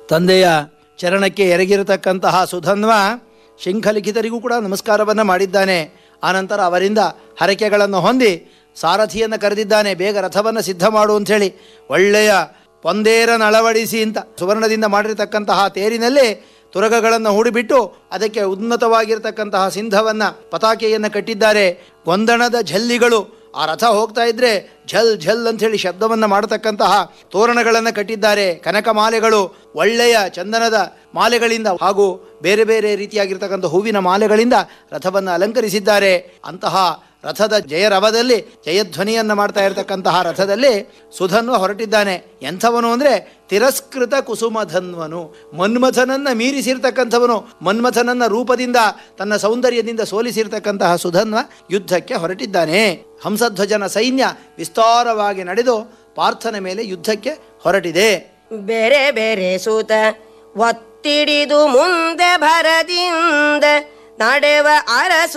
ತಂದೆಯ ಚರಣಕ್ಕೆ ಎರಗಿರತಕ್ಕಂತಹ ಸುಧನ್ವ ಶಂಖಲಿಖಿತರಿಗೂ ಕೂಡ ನಮಸ್ಕಾರವನ್ನು ಮಾಡಿದ್ದಾನೆ ಆನಂತರ ಅವರಿಂದ ಹರಕೆಗಳನ್ನು ಹೊಂದಿ ಸಾರಥಿಯನ್ನು ಕರೆದಿದ್ದಾನೆ ಬೇಗ ರಥವನ್ನು ಸಿದ್ಧ ಮಾಡು ಅಂಥೇಳಿ ಒಳ್ಳೆಯ ಪೊಂದೇರನ ಅಳವಡಿಸಿ ಅಂತ ಸುವರ್ಣದಿಂದ ಮಾಡಿರತಕ್ಕಂತಹ ತೇರಿನಲ್ಲಿ ತುರಗಗಳನ್ನು ಹೂಡಿಬಿಟ್ಟು ಅದಕ್ಕೆ ಉನ್ನತವಾಗಿರತಕ್ಕಂತಹ ಸಿಂಧವನ್ನು ಪತಾಕೆಯನ್ನು ಕಟ್ಟಿದ್ದಾರೆ ಗೊಂದಣದ ಝಲ್ಲಿಗಳು ಆ ರಥ ಹೋಗ್ತಾ ಇದ್ರೆ ಝಲ್ ಝಲ್ ಅಂಥೇಳಿ ಶಬ್ದವನ್ನು ಮಾಡತಕ್ಕಂತಹ ತೋರಣಗಳನ್ನು ಕಟ್ಟಿದ್ದಾರೆ ಕನಕ ಮಾಲೆಗಳು ಒಳ್ಳೆಯ ಚಂದನದ ಮಾಲೆಗಳಿಂದ ಹಾಗೂ ಬೇರೆ ಬೇರೆ ರೀತಿಯಾಗಿರ್ತಕ್ಕಂಥ ಹೂವಿನ ಮಾಲೆಗಳಿಂದ ರಥವನ್ನು ಅಲಂಕರಿಸಿದ್ದಾರೆ ಅಂತಹ ರಥದ ಜಯರವದಲ್ಲಿ ಜಯಧ್ವನಿಯನ್ನು ಮಾಡ್ತಾ ಇರತಕ್ಕಂತಹ ರಥದಲ್ಲಿ ಸುಧನ್ವ ಹೊರಟಿದ್ದಾನೆ ಎಂಥವನು ಅಂದರೆ ತಿರಸ್ಕೃತ ಕುಸುಮಧನ್ವನು ಮನ್ಮಥನನ್ನು ಮೀರಿಸಿರ್ತಕ್ಕಂಥವನು ಮನ್ಮಥನನ್ನ ರೂಪದಿಂದ ತನ್ನ ಸೌಂದರ್ಯದಿಂದ ಸೋಲಿಸಿರ್ತಕ್ಕಂತಹ ಸುಧನ್ವ ಯುದ್ಧಕ್ಕೆ ಹೊರಟಿದ್ದಾನೆ ಹಂಸಧ್ವಜನ ಸೈನ್ಯ ವಿಸ್ತಾರವಾಗಿ ನಡೆದು ಪಾರ್ಥನ ಮೇಲೆ ಯುದ್ಧಕ್ಕೆ ಹೊರಟಿದೆ ಬೇರೆ ಬೇರೆ ಸೂತ ಒತ್ತಿಡಿದು ಮುಂದೆ ಭರದಿಂದ ನಡೆವ ಅರಸು